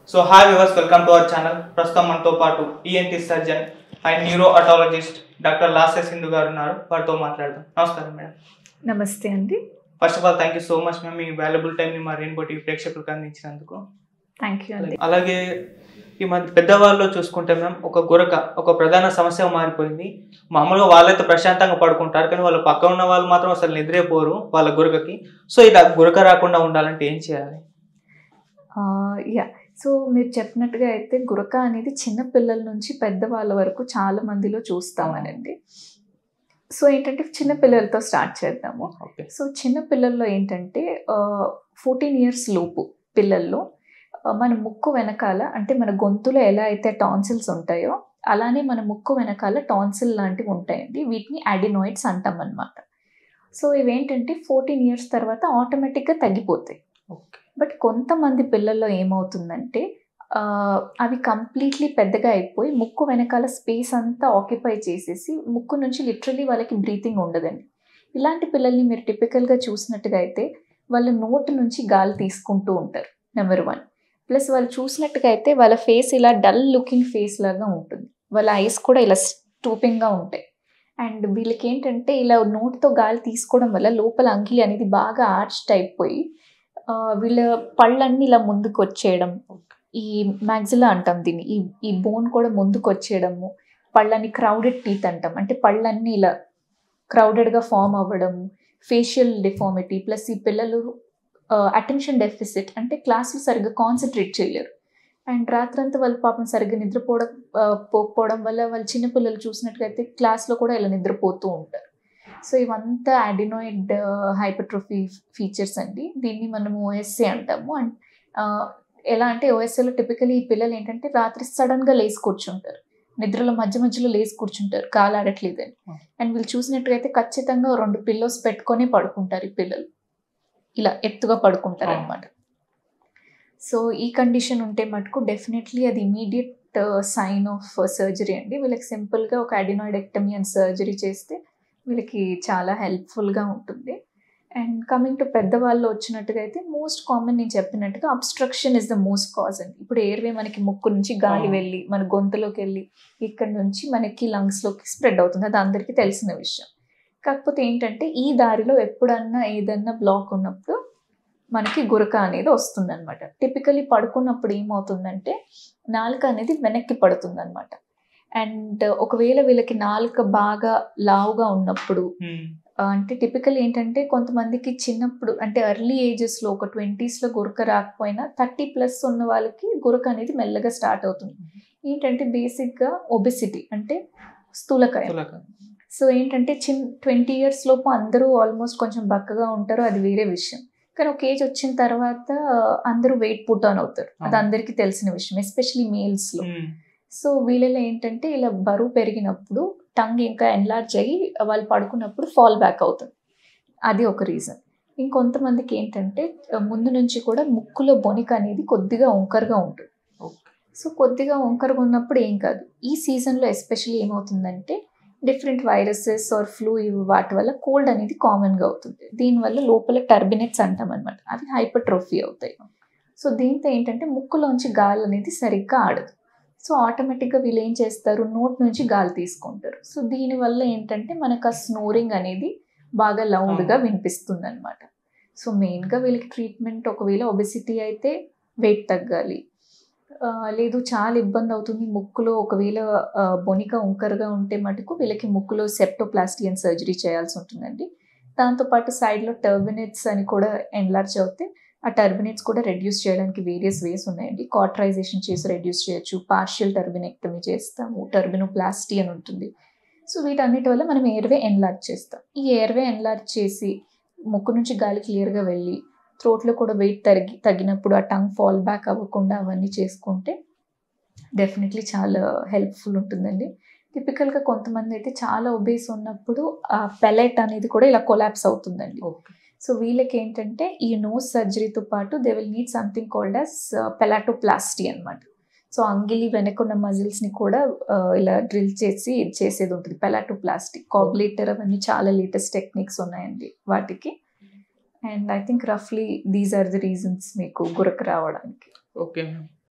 So hi viewers welcome to our channel ప్రస్తుతం మనతో పాటు ENT surgeon and neuro otologist doctor లాసే సింధు గారు ఉన్నారు వారితో మాట్లాడదాం నమస్కారం మేడం నమస్తే అండి first of all thank you so much ma'am మీ వాల్యుబుల్ టైంని మా రెయిన్బో టీవీ ప్రేక్షకులకు అందించినందుకు థ్యాంక్ యూ అండి అలాగే ఈ మధ్య పెద్దవాళ్ళు చూసుకుంటే మ్యామ్ ఒక గురక ఒక ప్రధాన సమస్య మారిపోయింది మామూలుగా వాళ్ళైతే ప్రశాంతంగా పడుకుంటారు కానీ వాళ్ళ పక్క ఉన్న వాళ్ళు మాత్రం అసలు నిద్రేపోరు వాళ్ళ గురకకి సో ఇలా గురక రాకుండా ఉండాలంటే ఏం చేయాలి యా సో మీరు చెప్పినట్టుగా అయితే గురక అనేది చిన్న పిల్లల నుంచి పెద్దవాళ్ళ వరకు చాలా మందిలో చూస్తామనండి సో ఏంటంటే చిన్న పిల్లలతో స్టార్ట్ చేద్దాము ఓకే సో చిన్న పిల్లల్లో ఏంటంటే ఫోర్టీన్ ఇయర్స్ లోపు పిల్లల్లో ఆ, మన ముక్కు వెనకాల అంటే మన గొంతులో ఎలా అయితే టాన్సిల్స్ ఉంటాయో అలానే మన ముక్కు వెనకాల టాన్సిల్ లాంటివి ఉంటాయండి వీటిని అడినాయిడ్స్ అంటాం అనమాట సో ఇవేంటంటే ఫోర్టీన్ ఇయర్స్ తర్వాత ఆటోమేటిక్గా తగ్గిపోతాయి ఓకే బట్ కొంతమంది పిల్లల్లో ఏమవుతుందంటే ఆ, అవి కంప్లీట్లీ పెద్దగా అయిపోయి ముక్కు వెనకాల స్పేస్ అంతా ఆక్యుపై చేసేసి ముక్కు నుంచి లిటరలీ వాళ్ళకి బ్రీతింగ్ ఉండదండి ఇలాంటి పిల్లల్ని మీరు టిపికల్గా చూసినట్టుగా అయితే వాళ్ళ నోటు నుంచి గాలి తీసుకుంటూ ఉంటారు నెంబర్ వన్ ప్లస్ వాళ్ళు చూసినట్టుగా అయితే వాళ్ళ ఫేస్ ఇలా డల్ లుకింగ్ ఫేస్ లాగా ఉంటుంది వాళ్ళ ఐస్ కూడా ఇలా స్టూపింగ్గా ఉంటాయి అండ్ వీళ్ళకి ఏంటంటే ఇలా నోటితో గాలి తీసుకోవడం వల్ల లోపల అంగిలి అనేది బాగా ఆర్చ్డ్ అయిపోయి ఆ, వీళ్ళ పళ్ళన్నీ ఇలా ముందుకు వచ్చేయడం ఈ మ్యాగ్జిలా అంటాం దీన్ని ఈ ఈ బోన్ కూడా ముందుకు వచ్చేయడము పళ్ళని క్రౌడెడ్ టీత్ అంటాం అంటే పళ్ళన్నీ ఇలా క్రౌడెడ్గా ఫామ్ అవ్వడం ఫేషియల్ డిఫార్మిటీ ప్లస్ ఈ పిల్లలు అటెన్షన్ డెఫిసిట్ అంటే క్లాసులు సరిగ్గా కాన్సన్ట్రేట్ చేయలేరు అండ్ రాత్రంతా వాళ్ళు పాపం సరిగ్గా నిద్రపోవడం ఆ, పోకపోవడం వల్ల వాళ్ళు చిన్నపిల్లలు చూసినట్లయితే క్లాస్లో కూడా ఇలా నిద్రపోతూ ఉంటారు సో ఇవంతా అడినాయిడ్ హైపర్ట్రోఫీ ఫీచర్స్ అండి దీన్ని మనము ఓఎస్ఏ అంటాము అండ్ ఆ, ఎలా అంటే ఓఎస్ఏలో టిపికలీ ఈ పిల్లలు ఏంటంటే రాత్రి సడన్గా లేచి కూర్చుంటారు నిద్రలో మధ్య మధ్యలో లేచి కూర్చుంటారు కాలు ఆడట్లేదని Hmm. అండ్ వీళ్ళు చూసినట్టుగైతే ఖచ్చితంగా రెండు పిల్లోస్ పెట్టుకొని పడుకుంటారు ఈ పిల్లలు ఇలా ఎత్తుగా పడుకుంటారు Hmm. అనమాట సో ఈ కండిషన్ ఉంటే మటుకు డెఫినెట్లీ అది ఇమీడియట్ సైన్ ఆఫ్ సర్జరీ అండి వీళ్ళకి సింపుల్గా ఒక అడినాయిడెక్టమీ అండ్ సర్జరీ చేస్తే వీళ్ళకి చాలా హెల్ప్ఫుల్గా ఉంటుంది అండ్ కమింగ్ టు పెద్దవాళ్ళు వచ్చినట్టుగా అయితే మోస్ట్ కామన్ నేను చెప్పినట్టుగా obstruction is the most cause అండి ఇప్పుడు ఎయిర్వే మనకి ముక్కు నుంచి గాలి Oh. వెళ్ళి మన గొంతులోకి వెళ్ళి ఇక్కడ నుంచి మనకి లంగ్స్లోకి స్ప్రెడ్ అవుతుంది అది అందరికీ తెలిసిన విషయం కాకపోతే ఏంటంటే ఈ దారిలో ఎప్పుడన్నా ఏదన్నా బ్లాక్ ఉన్నప్పుడు మనకి గురక అనేది వస్తుంది అనమాట టిపికలీ పడుకున్నప్పుడు ఏమవుతుందంటే నాలుక అనేది వెనక్కి పడుతుంది అనమాట అండ్ ఒకవేళ వీళ్ళకి నాలుక బాగా లావుగా ఉన్నప్పుడు ఆ, అంటే టిపికల్ ఏంటంటే కొంతమందికి చిన్నప్పుడు అంటే ఎర్లీ ఏజెస్లో ఒక ట్వంటీస్లో గురక రాకపోయినా థర్టీ ప్లస్ ఉన్న వాళ్ళకి గురక అనేది మెల్లగా స్టార్ట్ అవుతుంది ఏంటంటే బేసిక్గా ఒబెసిటీ అంటే స్థూలకాయం సో ఏంటంటే చిన్ ట్వంటీ ఇయర్స్ లోపు అందరూ ఆల్మోస్ట్ కొంచెం బక్కగా ఉంటారు అది వేరే విషయం కానీ ఒక ఏజ్ వచ్చిన తర్వాత అందరూ వెయిట్ పుట్ ఆన్ అవుతారు అది అవును. అందరికీ తెలిసిన విషయం ఎస్పెషలీ మేల్స్లో సో వీళ్ళలో ఏంటంటే ఇలా బరువు పెరిగినప్పుడు టంగ్ ఇంకా ఎన్లార్జ్ అయ్యి వాళ్ళు పడుకున్నప్పుడు ఫాల్ బ్యాక్ అవుతుంది అది ఒక రీజన్ ఇంకొంతమందికి ఏంటంటే ఆ, ముందు నుంచి కూడా ముక్కులో బొనిక అనేది కొద్దిగా వంకరగా ఉంటుంది ఓకే సో కొద్దిగా వంకరగా ఉన్నప్పుడు ఏం కాదు ఈ సీజన్లో ఎస్పెషల్లీ ఏమవుతుందంటే డిఫరెంట్ వైరసెస్ ఆర్ ఫ్లూ ఇవి వాటి వల్ల కోల్డ్ అనేది కామన్గా అవుతుంది దీనివల్ల లోపల టర్బినెట్స్ అంటాం అనమాట అవి హైపర్ట్రోఫీ అవుతాయి సో దీంతో ఏంటంటే ముక్కులోంచి గాలి అనేది సరిగ్గా ఆడదు సో ఆటోమేటిక్గా వీళ్ళు ఏం చేస్తారు నోట్ నుంచి గాలి తీసుకుంటారు సో దీనివల్ల ఏంటంటే మనకు ఆ స్నోరింగ్ అనేది బాగా లౌడ్గా వినిపిస్తుంది అనమాట సో మెయిన్గా వీళ్ళకి ట్రీట్మెంట్ ఒకవేళ ఒబెసిటీ అయితే వెయిట్ తగ్గాలి ఆ, లేదు చాలా ఇబ్బంది అవుతుంది ముక్కులో ఒకవేళ ఆ, బొనిక ఉంకరగా ఉంటే మటుకు వీళ్ళకి ముక్కులో సెప్టోప్లాస్టీ అని సర్జరీ చేయాల్సి ఉంటుందండి దాంతోపాటు సైడ్లో టర్బినెట్స్ అని కూడా ఎన్లార్జ్ అవుతే ఆ టర్బినెట్స్ కూడా రెడ్యూస్ చేయడానికి వేరియస్ వేస్ ఉన్నాయండి కాటరైజేషన్ చేసి రెడ్యూస్ చేయొచ్చు పార్షియల్ టర్బినెక్టమీ చేస్తాము టర్బినోప్లాస్టీ అని ఉంటుంది సో వీటన్నిటి వల్ల మనం ఎయిర్వే ఎన్లార్జ్ చేస్తాం ఈ ఎయిర్వే ఎన్లార్జ్ చేసి ముక్కు నుంచి గాలి క్లియర్గా వెళ్ళి థ్రోట్లో కూడా వెయిట్ తగ్గి తగ్గినప్పుడు ఆ టంగ్ ఫాల్ బ్యాక్ అవ్వకుండా అవన్నీ చేసుకుంటే డెఫినెట్లీ చాలా హెల్ప్ఫుల్ ఉంటుందండి టిపికల్గా కొంతమంది అయితే చాలా ఒబేస్ ఉన్నప్పుడు ఆ పెలెట్ అనేది కూడా ఇలా కొలాప్స్ అవుతుందండి ఓకే సో వీళ్ళకి ఏంటంటే ఈ నోస్ సర్జరీతో పాటు they will need something called as palatoplasty అనమాట సో అంగిలి వెనకున్న మజిల్స్ని కూడా ఆ, ఇలా డ్రిల్ చేసి ఇది చేసేది ఉంటుంది పెలాటోప్లాస్టీ కాబ్లేటర్ అవన్నీ చాలా లేటెస్ట్ టెక్నిక్స్ ఉన్నాయండి వాటికి అండ్ ఐ థింక్ రఫ్లీ దీస్ ఆర్ ది రీజన్స్ మీకు గురక రావడానికి ఓకే మ్యామ్